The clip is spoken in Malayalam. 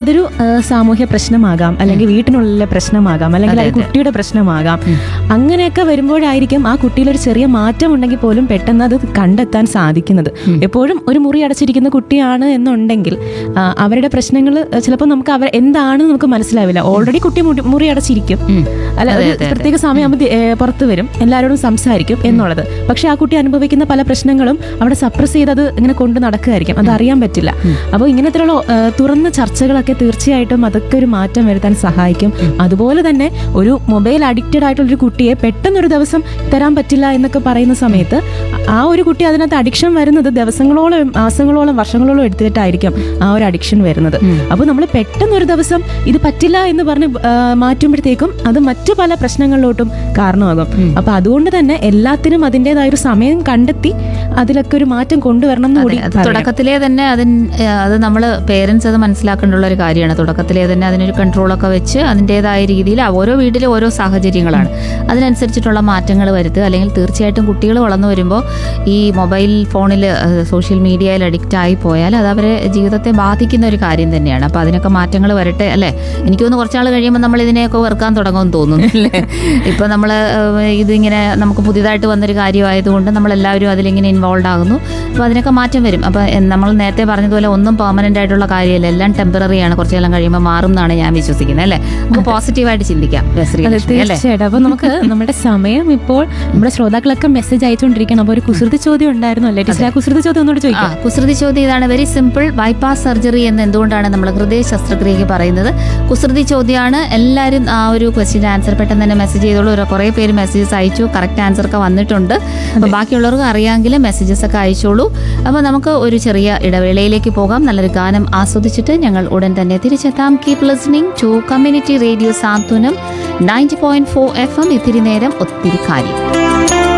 അതൊരു ആ, സാമൂഹ്യ പ്രശ്നമാകാം അല്ലെങ്കിൽ വീട്ടിനുള്ളിലെ പ്രശ്നമാകാം അല്ലെങ്കിൽ അതെ, അത് കുട്ടിയുടെ പ്രശ്നമാകാം അങ്ങനെയൊക്കെ വരുമ്പോഴായിരിക്കും ആ കുട്ടിയിൽ ഒരു ചെറിയ മാറ്റം ഉണ്ടെങ്കിൽ പോലും പെട്ടെന്ന് അത് കണ്ടെത്താൻ സാധിക്കുന്നത് എപ്പോഴും ഒരു മുറി അടച്ചിരിക്കുന്ന കുട്ടിയാണ് എന്നുണ്ടെങ്കിൽ ആ, അവരുടെ പ്രശ്നങ്ങൾ ചിലപ്പോൾ നമുക്ക് അവർ എന്താണെന്ന് നമുക്ക് മനസ്സിലാവില്ല ഓൾറെഡി കുട്ടി മുടി- മുറി അടച്ചിരിക്കും ഉം. അല്ല അതെ, ഒരു അതെ, അതെ. പ്രത്യേക സമയമാകുമ്പോൾ പുറത്ത് വരും എല്ലാവരോടും സംസാരിക്കും എന്നുള്ളത് പക്ഷെ ആ കുട്ടി അനുഭവിക്കുന്ന പല പ്രശ്നങ്ങളും അവിടെ സപ്രസ് ചെയ്ത് അത് ഇങ്ങനെ കൊണ്ട് നടക്കുകയായിരിക്കും അത് അറിയാൻ പറ്റില്ല അപ്പോൾ ഇങ്ങനത്തെയുള്ള ആ, തുറന്ന ചർച്ചകളൊക്കെ തീർച്ചയായിട്ടും അതൊക്കെ ഒരു മാറ്റം വരുത്താൻ സഹായിക്കും അതുപോലെ തന്നെ ഒരു മൊബൈൽ അഡിക്റ്റഡ് ആയിട്ടുള്ള ഒരു കുട്ടിയെ പെട്ടെന്നൊരു ദിവസം തരാൻ പറ്റില്ല എന്നൊക്കെ പറയുന്ന സമയത്ത് ആ ഒരു കുട്ടി അതിനകത്ത് അഡിക്ഷൻ വരുന്നത് ദിവസങ്ങളോളം മാസങ്ങളോളം വർഷങ്ങളോളം എടുത്തിട്ടായിരിക്കും ആ ഒരു അഡിക്ഷൻ വരുന്നത് അപ്പോൾ നമ്മൾ പെട്ടെന്ന് ഒരു ദിവസം ഇത് പറ്റില്ല എന്ന് പറഞ്ഞ് ആ, മാറ്റുമ്പോഴത്തേക്കും അത് മറ്റു പല പ്രശ്നങ്ങളിലോട്ടും കാരണമാകും അപ്പൊ അതുകൊണ്ട് തന്നെ എല്ലാത്തിനും അതിൻ്റെതായ ഒരു സമയം കണ്ടെത്തി അതിലൊക്കെ ഒരു മാറ്റം കൊണ്ടുവരണം എന്ന് കൂടി അത് പറയാം. തുടക്കത്തിലേ തന്നെ അതിന് അത് നമ്മൾ പേരൻസ് അത് മനസ്സിലാക്കേണ്ടുള്ള ഒരു കാര്യമാണ് തുടക്കത്തിലേ തന്നെ അതിനൊരു കൺട്രോളൊക്കെ വെച്ച് അതിൻ്റെതായ രീതിയിൽ ഓരോ വീട്ടിലെ ഓരോ സാഹചര്യങ്ങളാണ് അതിനനുസരിച്ചിട്ടുള്ള മാറ്റങ്ങൾ വരുത്തുക അല്ലെങ്കിൽ തീർച്ചയായിട്ടും കുട്ടികൾ വളർന്നു വരുമ്പോൾ ഈ മൊബൈൽ ഫോണിൽ സോഷ്യൽ മീഡിയയിൽ അഡിക്റ്റ് ആയി പോയാൽ അത് അവരെ ജീവിതത്തെ ബാധിക്കുന്ന ഒരു കാര്യം തന്നെയാണ് അപ്പോൾ അതിനൊക്കെ മാറ്റങ്ങൾ വരട്ടെ അല്ലേ എനിക്ക് തോന്നുന്നു കുറച്ചാൾ കഴിയുമ്പോൾ നമ്മൾ ഇതിനെയൊക്കെ വെറുക്കാൻ തുടങ്ങുമെന്ന് തോന്നുന്നു അല്ലേ ഇപ്പോൾ നമ്മൾ ഇതിങ്ങനെ നമുക്ക് പുതിയതായിട്ട് വന്നൊരു കാര്യമായതുകൊണ്ട് നമ്മളെല്ലാവരും അതിലിങ്ങനെ ഇൻവോൾവ് ആകുന്നു അപ്പോൾ അതിനൊക്കെ മാറ്റം വരും അപ്പോൾ നമ്മൾ നേരത്തെ പറഞ്ഞതുപോലെ ഒന്നും പെർമനന്റ് ആയിട്ടുള്ള കാര്യമല്ല എല്ലാം ടെമ്പററി ആണ് കുറച്ചു കാലം കഴിയുമ്പോൾ മാറും എന്നാണ് ഞാൻ വിശ്വസിക്കുന്നത് അല്ലേ നമുക്ക് പോസിറ്റീവായിട്ട് ചിന്തിക്കാം അതെ ശ്രീലക്ഷ്മി അല്ലേ തീർച്ചയായിട്ടും അപ്പൊ നമുക്ക് നമ്മുടെ സമയം ഇപ്പോൾ നമ്മുടെ ശ്രോതാക്കളൊക്കെ മെസ്സേജ് അയച്ചുകൊണ്ടിരിക്കണം അപ്പൊ ഒരു കുസൃതി ചോദ്യം ഉണ്ടായിരുന്നു അല്ലേ ടീച്ചർ ആ കുസൃതി ചോദ്യം ഒന്നുകൂടി ആ ചോദിക്കാം കുസൃതി ചോദ്യം ഇതാണ് വെരി സിമ്പിൾ ബൈപ്പാസ് സർജറി എന്ന് എന്തുകൊണ്ടാണ് നമ്മൾ ഹൃദയ ശസ്ത്രക്രിയക്ക് പറയുന്നത് കുസൃതി ചോദ്യമാണ് എല്ലാവരും ആ ഒരു ക്വസ്റ്റ്യൻ ആൻസർ പെട്ടെന്ന് തന്നെ മെസ്സേജ് ചെയ്തോളൂ ഒരു കുറേ പേര് മെസ്സേജസ് അയച്ചു കറക്റ്റ് ആൻസർ ഒക്കെ വന്നിട്ടുണ്ട് അപ്പോൾ ബാക്കിയുള്ളവർക്ക് അറിയാമെങ്കിൽ മെസ്സേജസ് ഒക്കെ അയച്ചോളൂ അപ്പോൾ നമുക്ക് ഒരു ചെറിയ ഇടവേളയിലേക്ക് പോകാം നല്ലൊരു ഗാനം ആസ്വദിച്ചിട്ട് ഞങ്ങൾ ഉടൻ തന്നെ തിരിച്ചെത്താം keep listening to community radio Santhwanam ninety point four F M ഇത്തിരി നേരം ഒത്തിരി കാര്യം